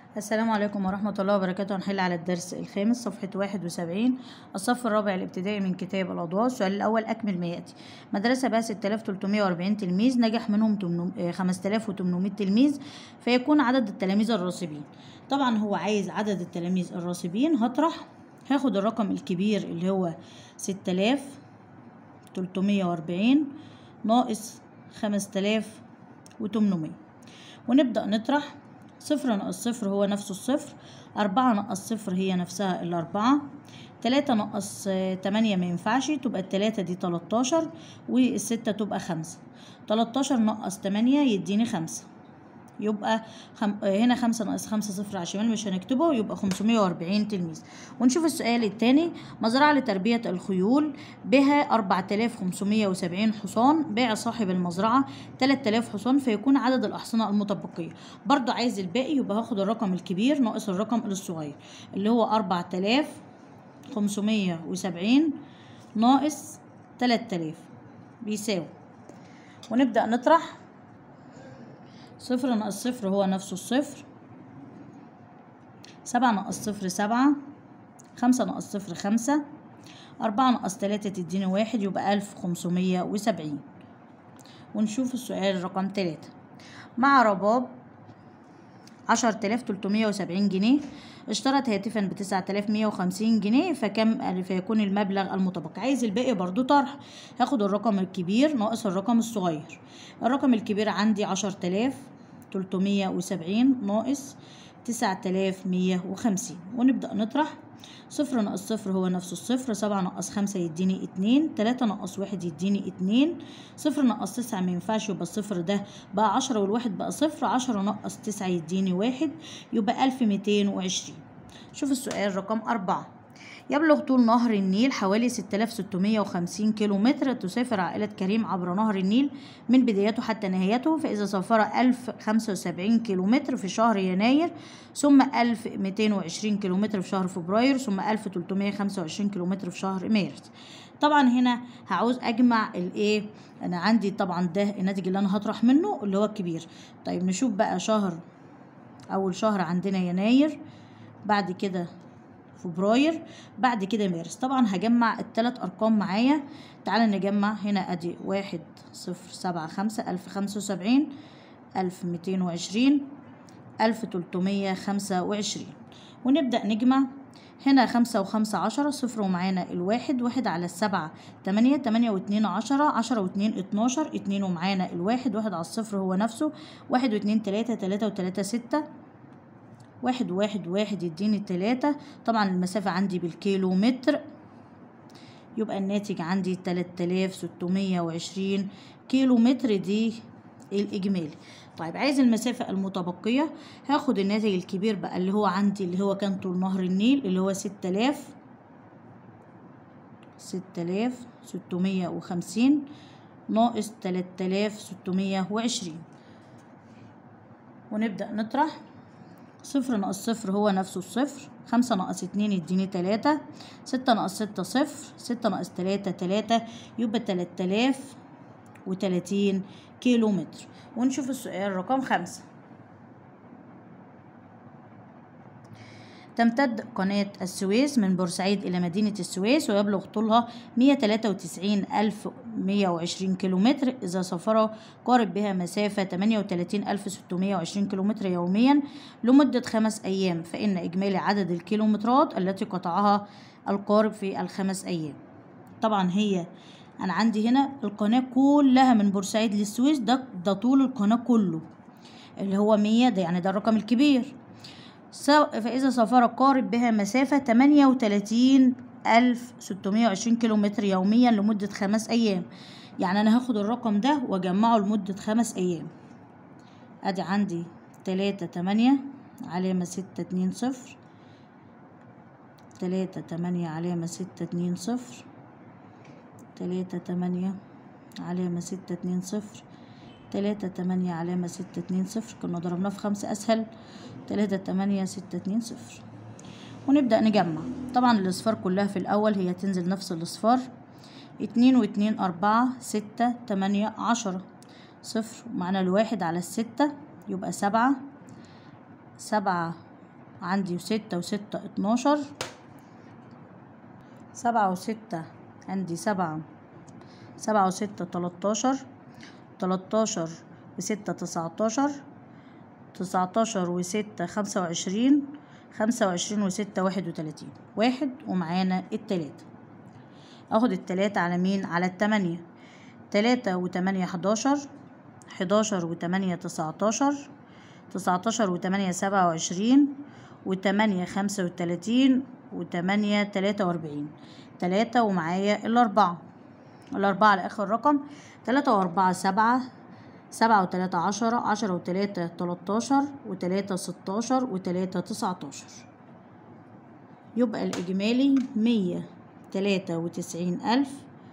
السلام عليكم ورحمة الله وبركاته هنحل على الدرس الخامس صفحة واحد وسبعين الصف الرابع الابتدائي من كتاب الأضواء السؤال الأول أكمل ما يأتي مدرسة بها ستة آلاف تلتمية وأربعين تلميذ نجح منهم خمسة آلاف وتمنمية تلميذ فيكون عدد التلاميذ الراسبين طبعا هو عايز عدد التلاميذ الراسبين هطرح هاخد الرقم الكبير اللي هو ستة آلاف تلتمية وأربعين ناقص خمسة آلاف وتمنمية ونبدأ نطرح صفر ناقص صفر هو نفسه الصفر أربعة ناقص صفر هي نفسها الأربعة تلاتة ناقص تمانية مينفعش تبقى التلاتة دي تلاتاشر والستة تبقى خمسة تلاتاشر ناقص تمانية يديني خمسة يبقى خم... هنا خمسة ناقص خمسة صفر على الشمال مش هنكتبه يبقى خمسمية وأربعين تلميذ ونشوف السؤال التاني مزرعة لتربية الخيول بها أربعة آلاف خمسمية وسبعين حصان باع صاحب المزرعة تلات آلاف حصان فيكون عدد الأحصنة المتبقية برضو عايز الباقي يبقى هاخد الرقم الكبير ناقص الرقم الصغير اللي هو أربعة آلاف خمسمية وسبعين ناقص تلات آلاف بيساوي ونبدأ نطرح صفر ناقص صفر هو نفسه الصفر سبعة ناقص صفر سبعة خمسة ناقص صفر خمسة أربعة ناقص تلاتة تديني واحد يبقى ألف خمسمية وسبعين ونشوف السؤال رقم تلاتة مع رباب عشر تلاف تلتمية وسبعين جنيه اشترت هاتفا بتسعة آلاف مية وخمسين جنيه فكم فيكون المبلغ المتبقي عايز الباقي برضو طرح هاخد الرقم الكبير ناقص الرقم الصغير الرقم الكبير عندي عشر تلاف تلتمية وسبعين ناقص تسعة آلاف مية وخمسين ونبدأ نطرح صفر ناقص صفر هو نفسه الصفر سبعة ناقص خمسة يديني اتنين تلاتة ناقص واحد يديني اتنين صفر ناقص تسعة مينفعش يبقى الصفر ده بقى عشرة والواحد بقى صفر عشرة ناقص تسعة يديني واحد يبقى ألف ميتين وعشرين شوف السؤال رقم أربعة يبلغ طول نهر النيل حوالي 6650 كيلو متر تسافر عائلة كريم عبر نهر النيل من بدايته حتى نهايته فإذا سافر 1075 كيلو متر في شهر يناير ثم 1220 كيلو متر في شهر فبراير ثم 1325 كيلو متر في شهر مارس طبعا هنا هعوز اجمع الايه انا عندي طبعا ده الناتج اللي انا هطرح منه اللي هو الكبير طيب نشوف بقى شهر اول شهر عندنا يناير بعد كده فبراير بعد كده مارس طبعا هجمع التلات ارقام معايا تعالى نجمع هنا ادي واحد صفر سبعة خمسة الف خمسة وسبعين الف ميتين وعشرين الف تلتمية خمسة وعشرين ونبدأ نجمع هنا خمسة وخمسة عشرة صفر ومعانا الواحد واحد على السبعة تمانية تمانية واتنين عشرة عشرة واتنين اتناشر اتنين ومعانا الواحد واحد على الصفر هو نفسه واحد واتنين تلاتة تلاتة وتلاتة ستة واحد واحد واحد يديني تلاتة طبعا المسافة عندي بالكيلو متر يبقى الناتج عندي تلات آلاف ستمية وعشرين كيلو متر دي الإجمالي طيب عايز المسافة المتبقية هاخد الناتج الكبير بقى اللي هو عندي اللي هو كان طول نهر النيل اللي هو ستة آلاف ستة آلاف ستمية وخمسين ناقص تلات آلاف ستمية وعشرين ونبدأ نطرح صفر ناقص صفر هو نفسه الصفر خمسة ناقص اتنين يديني تلاتة ستة ناقص ستة صفر ستة ناقص تلاتة تلاتة يبقى تلات آلاف وتلاتين كيلو متر ونشوف السؤال رقم خمسة تمتد قناة السويس من بورسعيد إلى مدينة السويس ويبلغ طولها مية تلاتة وتسعين ألف مية وعشرين كيلومتر إذا سافر قارب بها مسافة تمانية وتلاتين ألف ستمية وعشرين كيلومتر يوميا لمدة خمس أيام فإن إجمالي عدد الكيلومترات التي قطعها القارب في الخمس أيام طبعا هي أنا عندي هنا القناة كلها من بورسعيد للسويس ده ده طول القناة كله اللي هو مية ده يعني ده الرقم الكبير فإذا سافر قارب بها مسافة تمانية وتلاتين ألف ستمية وعشرين كيلو متر يوميا لمدة خمس أيام يعني أنا هاخد الرقم ده وأجمعه لمدة خمس أيام أدي عندي تلاتة تمانية علامة ستة اتنين صفر تلاتة تمانية علامة ستة اتنين صفر تلاتة تمانية علامة ستة اتنين صفر تلاتة تمانية علامة ستة اتنين صفر كنا ضربناه في خمسة أسهل تلاتة تمانية ستة اتنين صفر ونبدأ نجمع طبعا الأصفار كلها في الأول هي تنزل نفس الأصفار اتنين واتنين أربعة ستة تمانية عشرة صفر معنا الواحد على الستة يبقى سبعة سبعة عندي وستة وستة اتناشر سبعة وستة عندي سبعة سبعة وستة تلاتاشر تلاتاشر وستة تسعتاشر تسعتاشر وستة خمسة وعشرين خمسة وعشرين وستة واحد وتلاتين واحد ومعانا التلاتة اخد التلاتة على مين على التمانية تلاتة وتمانية حداشر حداشر وتمانية تسعتاشر تسعتاشر وتمانية سبعة وعشرين وتمانية خمسة وتلاتين وتمانية تلاتة وأربعين تلاتة ومعايا الأربعة الأربعة على آخر رقم تلاتة وأربعة سبعة سبعة وتلاتة عشرة عشرة وتلاتة تلاتاشر وتلاتة ستاشر وتلاتة تسعتاشر يبقى الإجمالي مية تلاتة وتسعين ألف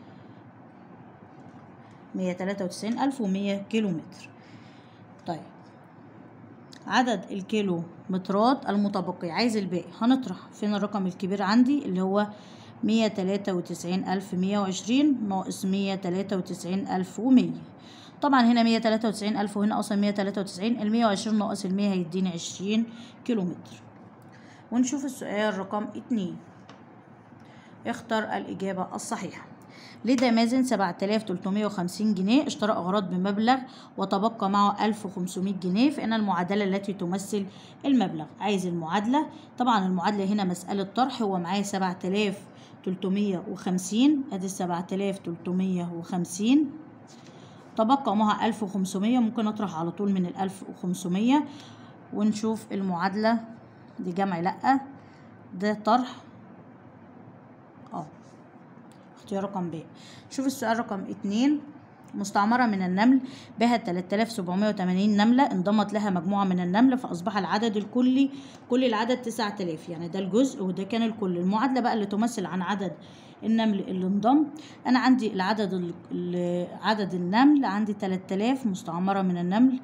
مية تلاتة وتسعين ألف ومية كيلو متر طيب عدد الكيلو مترات المتبقي عايز الباقي هنطرح فين الرقم الكبير عندي اللي هو مية تلاتة وتسعين ألف مية وعشرين ناقص مية تلاتة وتسعين ألف ومية طبعا هنا مية تلاتة وتسعين ألف وهنا أصلا مية تلاتة وتسعين المية وعشرين ناقص المية هيديني عشرين كيلو متر ونشوف السؤال رقم اتنين اختر الإجابة الصحيحة لدى مازن سبعة آلاف تلتمية وخمسين جنيه اشترى أغراض بمبلغ وتبقى معه ألف وخمسمية جنيه فإن المعادلة التي تمثل المبلغ عايز المعادلة طبعا المعادلة هنا مسألة طرح هو معايا سبعة آلاف تلتمية وخمسين أدي سبعة آلاف تلتمية وخمسين تبقى معها ألف وخمسمية ممكن أطرح على طول من الألف وخمسمية ونشوف المعادلة دي جمع لأ ده طرح اه اختيار رقم ب شوف السؤال رقم اتنين مستعمرة من النمل بها 3780 نملة انضمت لها مجموعة من النمل فأصبح العدد الكلي كل العدد 9000 يعني ده الجزء وده كان الكل المعادلة بقى اللي تمثل عن عدد النمل اللي انضم أنا عندي العدد عدد النمل عندي 3000 مستعمرة من النمل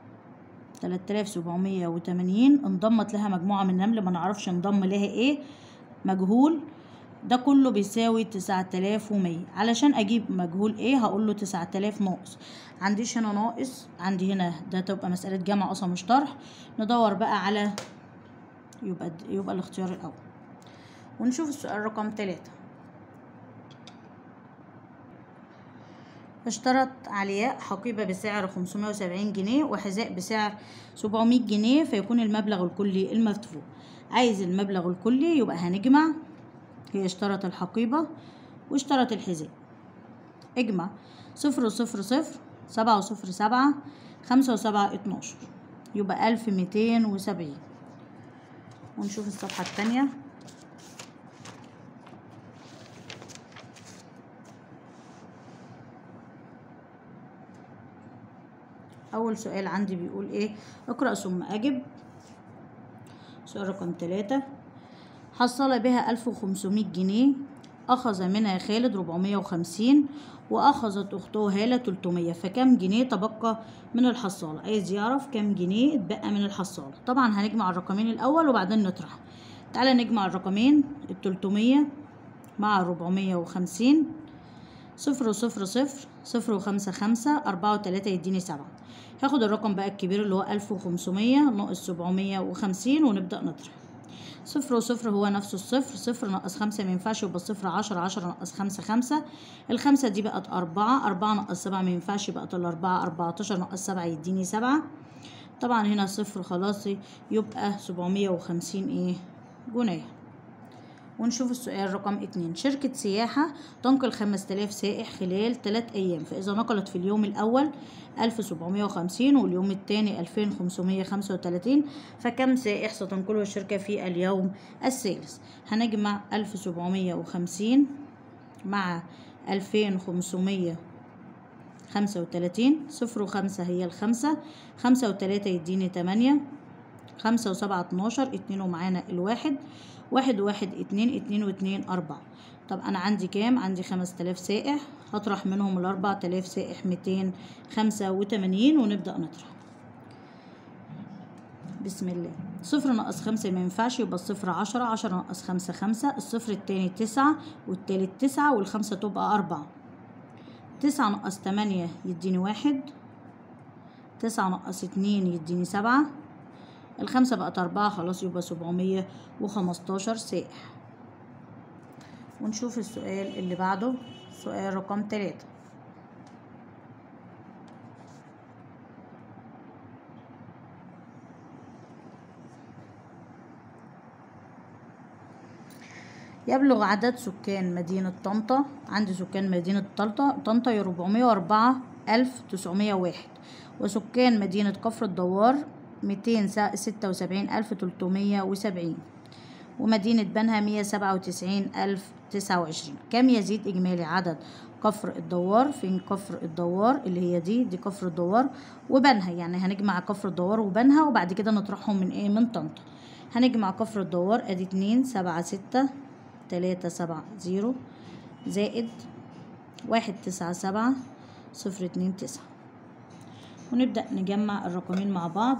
3780 انضمت لها مجموعة من النمل ما نعرفش انضم لها ايه مجهول ده كله بيساوي تسعة آلاف ومية علشان أجيب مجهول إيه هقول له تسعة آلاف ناقص عنديش هنا ناقص عندي هنا ده تبقى مسألة جمع أصلا مش طرح ندور بقى على يبقى يبقى الاختيار الأول ونشوف السؤال رقم تلاتة اشترت علياء حقيبة بسعر 570 جنيه وحذاء بسعر 700 جنيه فيكون المبلغ الكلي المدفوع عايز المبلغ الكلي يبقى هنجمع هي اشترت الحقيبة واشترت الحذاء اجمع صفر وصفر صفر سبعة وصفر سبعة خمسة وسبعة اتناشر يبقى ألف ميتين وسبعين ونشوف الصفحة التانية أول سؤال عندي بيقول إيه اقرأ ثم أجب سؤال رقم تلاتة حصل بها ألف وخمسمية جنيه أخذ منها خالد ربعمية وخمسين وأخذت أخته هالة تلتمية فكم جنيه تبقى من الحصالة عايز يعرف كم جنيه اتبقى من الحصالة طبعا هنجمع الرقمين الأول وبعدين نطرح تعالى نجمع الرقمين التلتمية مع الربعمية وخمسين صفر وصفر صفر صفر وخمسة خمسة أربعة وتلاتة يديني سبعة هاخد الرقم بقى الكبير اللي هو ألف وخمسمية ناقص سبعمية وخمسين ونبدأ نطرح صفر وصفر هو نفسه الصفر صفر ناقص خمسة مينفعش يبقى صفر عشرة عشرة ناقص خمسة خمسة الخمسة دي بقت أربعة أربعة ناقص سبعة مينفعش بقت الأربعة أربعتاشر ناقص سبعة يديني سبعة طبعا هنا صفر خلاص يبقى سبعمية وخمسين ايه جنيه ونشوف السؤال رقم اتنين شركة سياحة تنقل خمس تلاف سائح خلال تلات أيام فإذا نقلت في اليوم الأول ألف سبعمية وخمسين واليوم التاني ألفين خمسمية خمسة وتلاتين فكم سائح ستنقله الشركة في اليوم الثالث هنجمع ألف سبعمية وخمسين مع ألفين خمسمية خمسة وتلاتين صفر وخمسة هي الخمسة خمسة وتلاتة يديني تمانية خمسة وسبعة اتناشر اتنين ومعانا الواحد واحد واحد اتنين اتنين واتنين أربعة طب أنا عندي كام؟ عندي خمس تلاف سائح هطرح منهم الأربع تلاف سائح ميتين خمسة وتمانين ونبدأ نطرح بسم الله صفر ناقص خمسة مينفعش يبقى الصفر عشرة عشرة ناقص خمسة خمسة الصفر التاني تسعة والتالت تسعة والخمسة تبقى أربعة تسعة ناقص تمانية يديني واحد تسعة ناقص اتنين يديني سبعة الخمسة بقت أربعة خلاص يبقى سبعمية وخمستاشر سائح ونشوف السؤال اللي بعده سؤال رقم تلاتة يبلغ عدد سكان مدينة طنطا عند سكان مدينة طنطا طنطا ربعمية وأربعة ألف تسعمية واحد وسكان مدينة كفر الدوار ميتين ستة وسبعين ألف تلتمية وسبعين ومدينة بنها مية سبعة وتسعين ألف تسعة وعشرين كم يزيد إجمالي عدد كفر الدوار فين كفر الدوار اللي هي دي دي كفر الدوار وبنها يعني هنجمع كفر الدوار وبنها وبعد كده نطرحهم من ايه من طنطا هنجمع كفر الدوار ادي اتنين سبعة ستة تلاتة سبعة زيرو زائد واحد تسعة سبعة صفر اتنين تسعة ونبدأ نجمع الرقمين مع بعض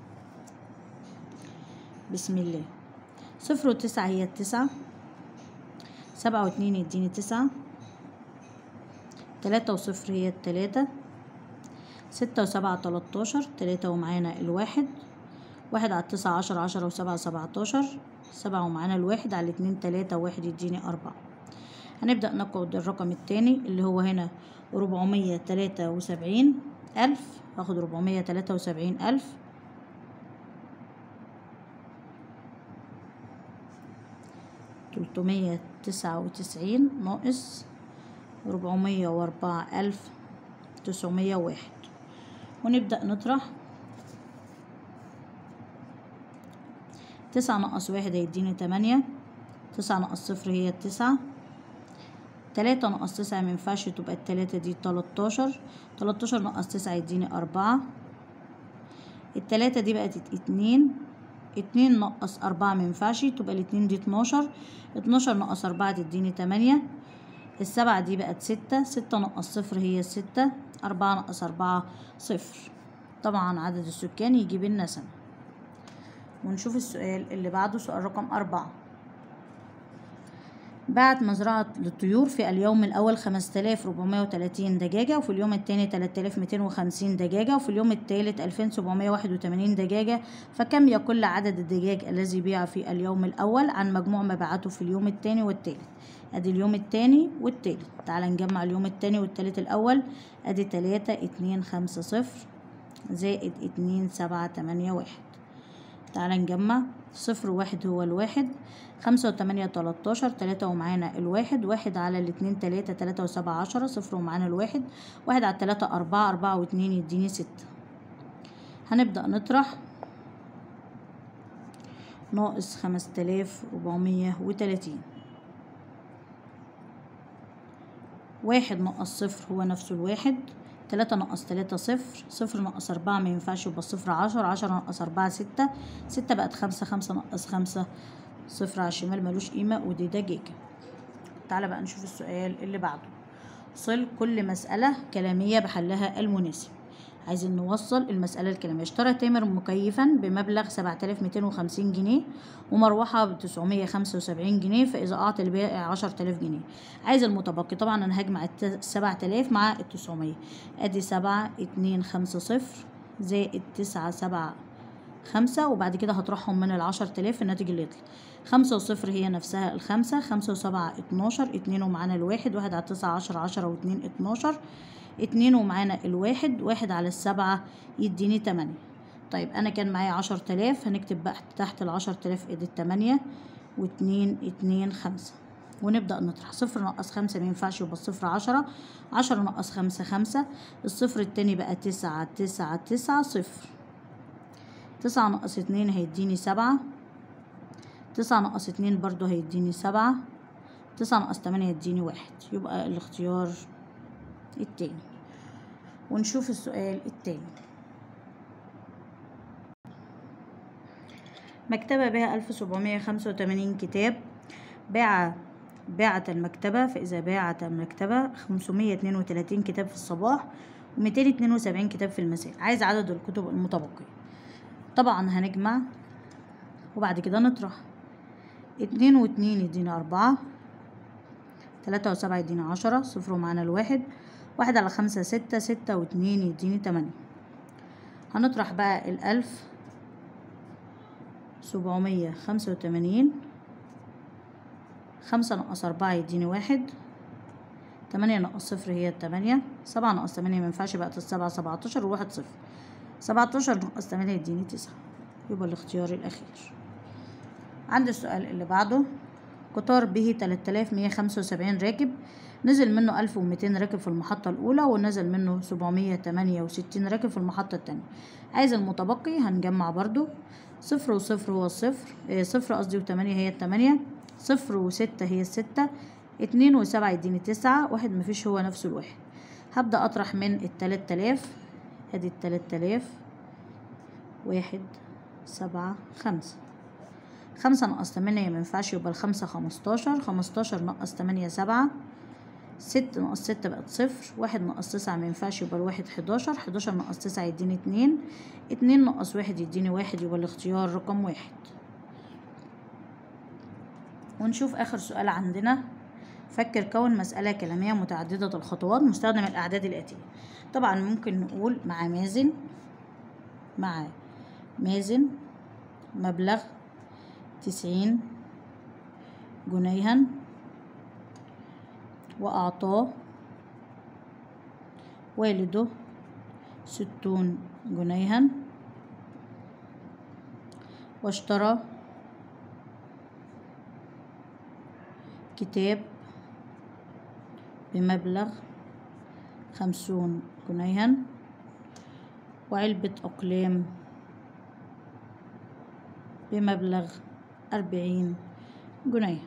بسم الله صفر وتسعة هي التسعة سبعة واتنين يديني تسعة تلاتة وصفر هي التلاتة ستة وسبعة تلاتاشر تلاتة ومعانا الواحد واحد على التسعة عشرة عشرة وسبعة سبعتاشر سبعة ومعانا الواحد على الاتنين تلاتة وواحد يديني أربعة هنبدأ نقعد الرقم التاني اللي هو هنا ربعمية تلاتة وسبعين ألف هاخد ربعمية تلاتة وسبعين ألف تلتمية تسعة وتسعين ناقص ربعمية وأربعة ألف تسعمية واحد ونبدأ نطرح تسعة ناقص واحد هيديني تمانية تسعة ناقص صفر هي التسعة تلاتة ناقص تسعة مينفعش تبقى التلاتة دي تلاتاشر تلاتاشر ناقص تسعة يديني أربعة التلاتة دي بقت اتنين اتنين ناقص أربعة مينفعش تبقى الاتنين دي اتناشر اتناشر ناقص أربعة تديني تمانية السبعة دي بقت ستة ستة ناقص صفر هي الستة أربعة ناقص أربعة صفر طبعا عدد السكان يجيب لنا سنة ونشوف السؤال اللي بعده سؤال رقم أربعة بعت مزرعة للطيور في اليوم الأول خمسة آلاف ربعمية وتلاتين دجاجة وفي اليوم التاني تلات آلاف ميتين وخمسين دجاجة وفي اليوم التالت ألفين سبعمية واحد وتمانين دجاجة فكم يقل عدد الدجاج الذي بيع في اليوم الأول عن مجموع مبيعاته في اليوم التاني والتالت ادي اليوم التاني والتالت تعال نجمع اليوم التاني والتالت الأول ادي تلاتة اتنين خمسة صفر زائد اتنين سبعة تمانية واحد تعالى نجمع صفر واحد هو الواحد خمسة وتمانية تلاتاشر تلاتة ومعانا الواحد واحد على الاتنين تلاتة تلاتة وسبعة عشرة صفر ومعانا الواحد واحد على التلاتة أربعة أربعة واتنين يديني ستة هنبدأ نطرح ناقص خمسة آلاف ربعمية وتلاتين واحد ناقص صفر هو نفسه الواحد تلاتة ناقص تلاتة صفر صفر ناقص أربعة مينفعش يبقى صفر عشرة عشرة ناقص أربعة ستة ستة بقت خمسة خمسة ناقص خمسة صفر على الشمال ملوش قيمة ودي دقيقة تعالى بقى نشوف السؤال اللي بعده صل كل مسألة كلامية بحلها المناسب عايزين نوصل المسألة الكلامية اشترى تامر مكيفا بمبلغ سبعة آلاف ميتين وخمسين جنيه ومروحة بتسعمية خمسة وسبعين جنيه فإذا أعطى البائع عشرة آلاف جنيه عايز المتبقي طبعا أنا هجمع السبعة آلاف مع التسعمية أدي سبعة اتنين خمسة صفر زائد تسعة سبعة خمسة وبعد كده هطرحهم من العشر تلاف الناتج اللي يطلع خمسة وصفر هي نفسها الخمسة خمسة وسبعة اتناشر اتنين ومعانا الواحد واحد على تسعة عشرة عشرة واتنين اتناشر اتنين ومعانا الواحد واحد على السبعة يديني تمانية طيب أنا كان معايا عشر تلاف هنكتب بقى تحت العشر تلاف ادي التمانية واتنين اتنين خمسة ونبدأ نطرح صفر ناقص خمسة مينفعش يبقى الصفر عشرة عشرة ناقص خمسة خمسة الصفر التاني بقى تسعة تسعة تسعة صفر تسعة ناقص اتنين هيديني سبعة تسعة ناقص اتنين برضو هيديني سبعة تسعة ناقص تمانية يديني واحد يبقى الاختيار التاني ونشوف السؤال التاني مكتبة بها ألف سبعمية خمسة وتمانين كتاب باع باعت المكتبة فإذا باعت المكتبة خمسمية اتنين وتلاتين كتاب في الصباح وميتين اتنين وسبعين كتاب في المساء عايز عدد الكتب المتبقية طبعا هنجمع وبعد كده نطرح اتنين واتنين يدينا أربعة تلاتة وسبعة يدينا عشرة صفر ومعانا الواحد واحد على خمسة ستة ستة واتنين يديني تمانية هنطرح بقى الألف سبعمية خمسة وتمانين خمسة ناقص أربعة يديني واحد تمانية ناقص صفر هي التمانية سبعة ناقص تمانية مينفعش بقت السبعة سبعتاشر وواحد صفر سبعتاشر ناقص تمانية يديني تسعة يبقى الاختيار الأخير عندي السؤال اللي بعده قطار به تلات آلاف مية خمسة وسبعين راكب نزل منه ألف وميتين راكب في المحطة الأولى ونزل منه سبعمية تمانية وستين راكب في المحطة التانية عايز المتبقي هنجمع برضو صفر وصفر هو الصفر اه صفر قصدي وتمانية هي التمانية صفر وستة هي الستة اتنين وسبعة يديني تسعة واحد مفيش هو نفسه الواحد هبدأ أطرح من التلات آلاف ادي التلات آلاف واحد سبعة خمسة خمسة ناقص تمانية مينفعش يبقى الخمسة خمستاشر خمستاشر ناقص تمانية سبعة ست ناقص ستة بقت صفر واحد ناقص تسعة مينفعش يبقى الواحد حداشر حداشر ناقص تسعة يديني اتنين اتنين ناقص واحد يديني واحد يبقى الاختيار رقم واحد ونشوف آخر سؤال عندنا فكر كون مسألة كلامية متعددة الخطوات مستخدم الأعداد الآتية طبعا ممكن نقول مع مازن مع مازن مبلغ تسعين جنيها وأعطاه والده ستون جنيها واشترى كتاب بمبلغ خمسون جنيها وعلبة أقلام بمبلغ أربعين جنيه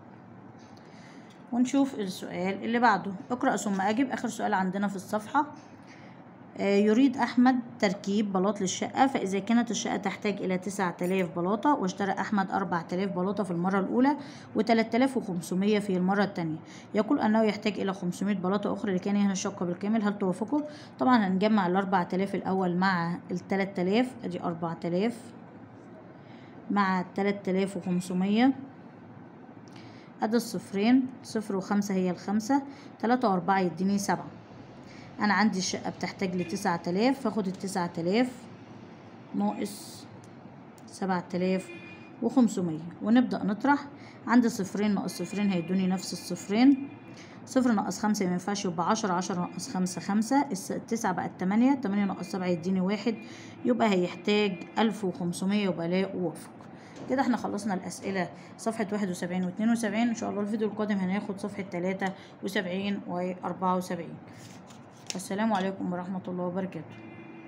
ونشوف السؤال اللي بعده اقرأ ثم أجب آخر سؤال عندنا في الصفحة آه، يريد أحمد تركيب بلاط للشقة فإذا كانت الشقة تحتاج إلى تسعة آلاف بلاطة واشترى أحمد أربعة آلاف بلاطة في المرة الأولى وتلات آلاف وخمسمية في المرة التانية يقول أنه يحتاج إلى خمسمية بلاطة أخرى لكي ينهي الشقة بالكامل هل توافقه؟ طبعا هنجمع الأربعة آلاف الأول مع التلات آلاف أدي أربعة آلاف مع تلات آلاف وخمسمية أدي الصفرين صفر وخمسة هي الخمسة تلاتة وأربعة يديني سبعة أنا عندي الشقة بتحتاج لتسعة آلاف فاخد التسعة آلاف ناقص سبعة آلاف وخمسمية ونبدأ نطرح عندي صفرين ناقص صفرين هيدوني نفس الصفرين صفر ناقص خمسة مينفعش يبقى عشرة عشرة ناقص خمسة خمسة الس- التسعة بقت تمانية تمانية ناقص سبعة يديني واحد يبقى هيحتاج ألف وخمسمية يبقى لا أوافق كده احنا خلصنا الأسئلة صفحة واحد وسبعين واتنين وسبعين إن شاء الله الفيديو القادم هناخد صفحة تلاتة وسبعين وأربعة وسبعين السلام عليكم ورحمة الله وبركاته